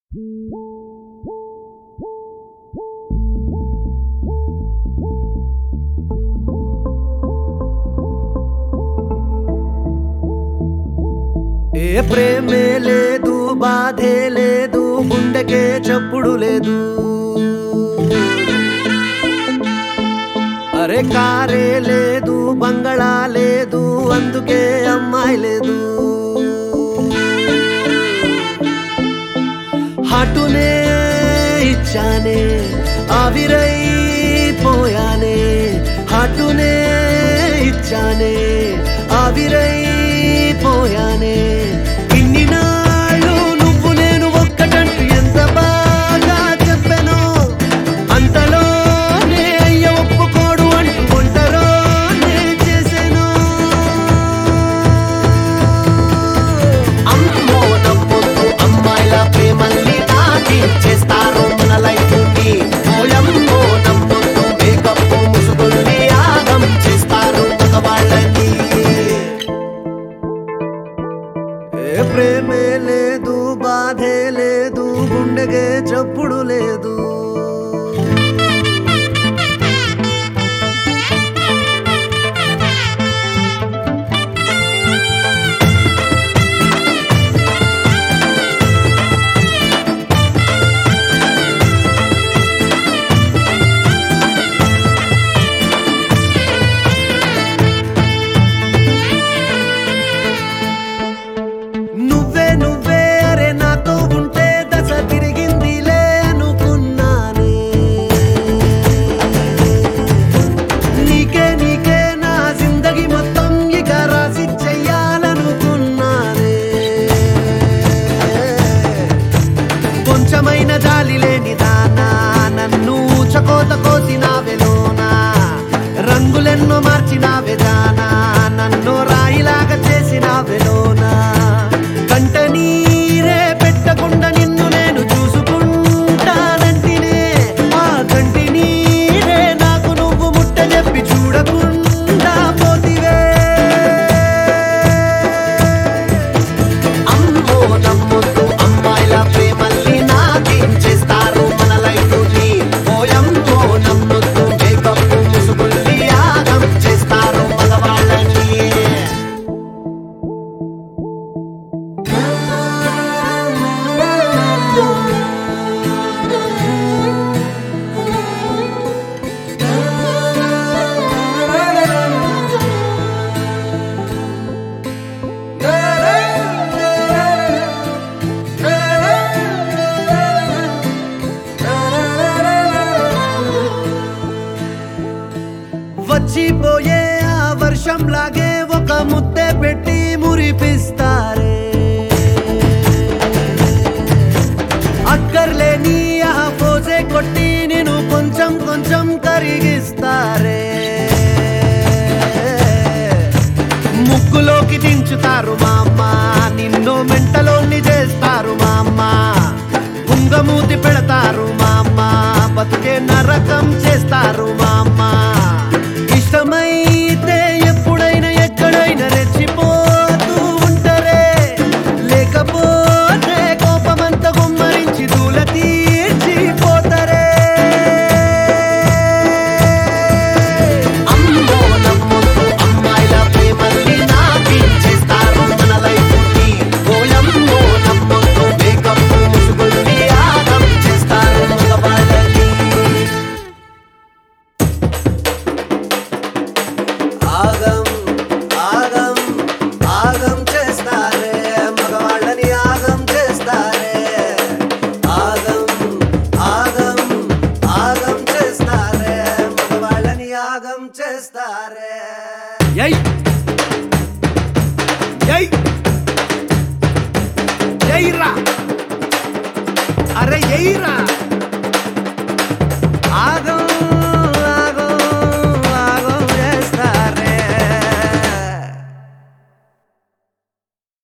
ఏ ప్రేమే లేదు బాధే లేదు గుండెకే చప్పుడు లేదు అరే కారే లేదు బంగళా లేదు అందుకే అమ్మాయి లేదు హటునే ఇచ్చానే ఆవిరై పోయానే హటునే ఇచ్చానే ఆవిరై పోయానే ఇన్ని నాళ్ళు నువ్వు నేను ఒక్కటంటూ ఎంత బాగా చెప్పాను అంతలోనే అయ్య ఒప్పుకోడు అంటూ ఒంటరోనే చేశాను అమ్మో నమ్మొద్దు అమ్మాయిల ప్రేమల్ని నాకి చేస్తారు మన లైఫ్ ని ఓయమ్మో నమ్మొద్దు మేకప్ ముసుగుల్ని ఆగం చేస్తారు మగవాళ్ళని ఏ ప్రేమే లేదు బాధే లేదు గుండెగే చప్పుడు లేదు నువ్వే నువ్వే అరే నాతో ఉంటే దశ తిరిగిందిలే అనుకున్నానే నీకే నీకే నా జిందగి మొత్తం ఇక రాసి చెయ్యాలనుకున్నానే కొంచెమైన జాలి లేని దానా నన్ను చకోత కోసినావే లోనా రంగులెన్నో మార్చినావే దానా నన్ను రాయిలాగా చేసినావే లోనా కంట నీరే పెట్టకుండా నిన్ను నేను చూసుకుంటానంటినే ఆ కంటి నీరే నాకు నువ్వు ముట్ట చెప్పి చూడకుండా పోతివే అమ్మో నమ్మొద్దు అమ్మాయిల ప్రేమల్ని నాకేం చేస్తారు మన లైఫ్ ని ఓయమ్మో నమ్మొద్దు మేకప్ ముసుగుల్ని ఆగం చేస్తారు మగవాళ్ళని వచ్చిపోయే ఆ వర్షం లాగే ఒక ముద్దె పెట్టి మురిపిస్తారే అక్కర్లేని ఆ పోసే కొట్టి నేను కొంచెం కొంచెం కరిగిస్తారే ముగ్గులోకి దించుతారు మా అమ్మ నిన్ను మెంటలోని చేస్తారు మా అమ్మ ఉంగమూతి పెడతారు మా అమ్మ బతుకే నరకం చేస్తారు మా అమ్మ ఇష్టమైతే ఎప్పుడైనా ఎక్కడైనా రెచ్చిపోతూ ఉంటారే లేకపోతే కోపమంత గుమ్మరించి దూల తీర్చిపోతారే అమ్మో నమ్మొద్దు అమ్మాయిల ప్రేమల్ని నాకేం చేస్తారు మన లైఫ్ ని ఓయమ్మో నమ్మొద్దు మేకప్ ముసుగుల్ని ఆగం చేస్తారు మగవాళ్ళని ఆగం ఆగం ఆగం చేస్తారే మగవాళ్ళని ఆగం చేస్తారే ఆగం ఆగం ఆగం చేస్తారే మగవాళ్ళని ఆగం చేస్తారే Yay! Yay! Yeira! అరే ఎయిరా